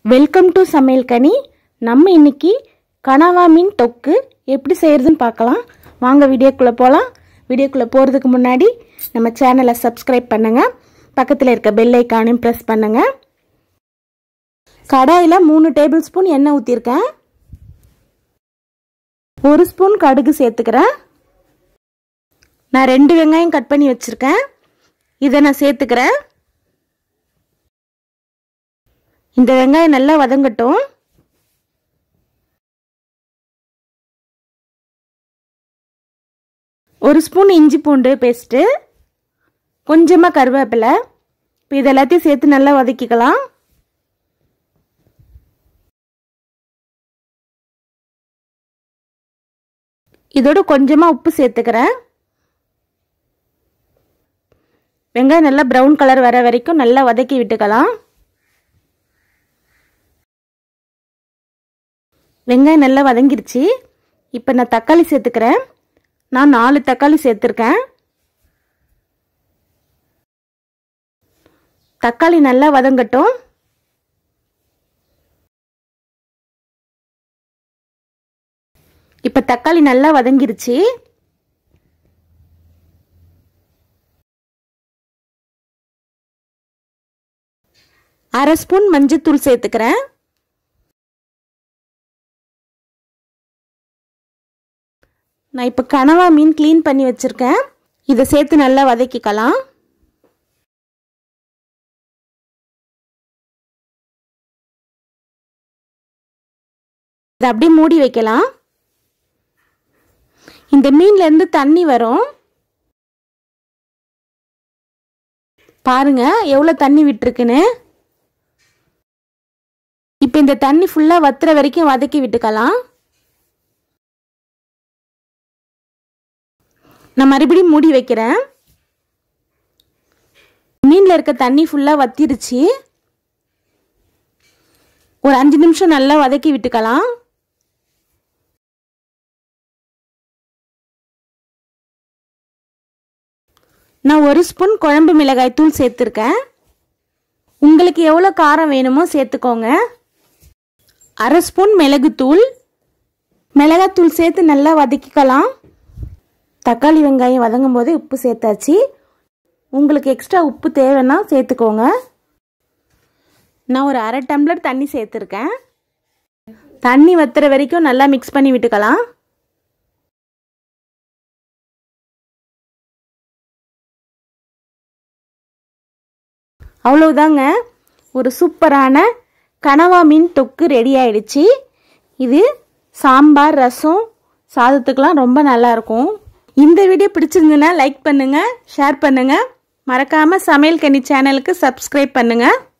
welcome to சமையல் கனி நம்ம இன்னைக்கு கனவா மீன் தொக்கு எப்படி செய்யறதுன்னு பார்க்கலாம் வாங்க வீடியோக்குள்ளே போகலாம் வீடியோக்குள்ளே போகிறதுக்கு முன்னாடி நம்ம சேனலை சப்ஸ்கிரைப் பண்ணுங்க பக்கத்தில் இருக்க பெல் ஐக்கானையும் ப்ரெஸ் பண்ணுங்க கடாயில் மூணு டேபிள் ஸ்பூன் எண்ணெய் ஊற்றிருக்கேன் ஒரு ஸ்பூன் கடுகு சேர்த்துக்கிறேன் நான் ரெண்டு வெங்காயம் கட் பண்ணி வச்சுருக்கேன் இதை நான் சேர்த்துக்கிறேன் இந்த வெங்காயம் நல்லா வதங்கட்டும் ஒரு ஸ்பூன் இஞ்சி பூண்டு பேஸ்ட்டு கொஞ்சமாக கருவேப்பிலை இப்போ இது எல்லாத்தையும் சேர்த்து நல்லா வதக்கிக்கலாம் இதோட கொஞ்சமாக உப்பு சேர்த்துக்கிறேன் வெங்காயம் நல்லா ப்ரௌன் கலர் வர வரைக்கும் நல்லா வதக்கி விட்டுக்கலாம் வெங்காயம் நல்லா வதங்கிருச்சு இப்போ நான் தக்காளி சேர்த்துக்கிறேன் நான் நாலு தக்காளி சேர்த்துருக்கேன் தக்காளி நல்லா வதங்கட்டும் இப்போ தக்காளி நல்லா வதங்கிருச்சு அரை ஸ்பூன் மஞ்சத்தூள் சேர்த்துக்கிறேன் நான் இப்போ கனவா மீன் க்ளீன் பண்ணி வச்சுருக்கேன் இதை சேர்த்து நல்லா வதக்கிக்கலாம் இதை அப்படியே மூடி வைக்கலாம் இந்த மீன்லேருந்து தண்ணி வரும் பாருங்க எவ்வளோ தண்ணி விட்டுருக்குன்னு இப்போ இந்த தண்ணி ஃபுல்லாக வத்துற வரைக்கும் வதக்கி விட்டுக்கலாம் நான் மறுபடியும் மூடி வைக்கிறேன் மீனில் இருக்க தண்ணி ஃபுல்லாக வத்திருச்சு ஒரு அஞ்சு நிமிஷம் நல்லா வதக்கி விட்டுக்கலாம் நான் ஒரு ஸ்பூன் குழம்பு மிளகாய் தூள் சேர்த்துருக்கேன் உங்களுக்கு எவ்வளோ காரம் வேணுமோ சேர்த்துக்கோங்க அரை ஸ்பூன் மிளகுத்தூள் மிளகாத்தூள் சேர்த்து நல்லா வதக்கிக்கலாம் தக்காளி வெங்காயம் வதங்கும் போது உப்பு சேர்த்தாச்சு உங்களுக்கு எக்ஸ்ட்ரா உப்பு தேவைன்னா சேர்த்துக்கோங்க நான் ஒரு அரை டம்ளர் தண்ணி சேர்த்துருக்கேன் தண்ணி வத்துற வரைக்கும் நல்லா மிக்ஸ் பண்ணி விட்டுக்கலாம் அவ்வளோதாங்க ஒரு சூப்பரான கனவா மீன் தொக்கு ரெடி ஆயிடுச்சு இது சாம்பார் ரசம் சாதத்துக்கெலாம் ரொம்ப நல்லாயிருக்கும் இந்த வீடியோ பிடிச்சிருந்துன்னா லைக் பண்ணுங்கள் ஷேர் பண்ணுங்கள் மறக்காமல் சமையல் கனி சேனலுக்கு சப்ஸ்கிரைப் பண்ணுங்கள்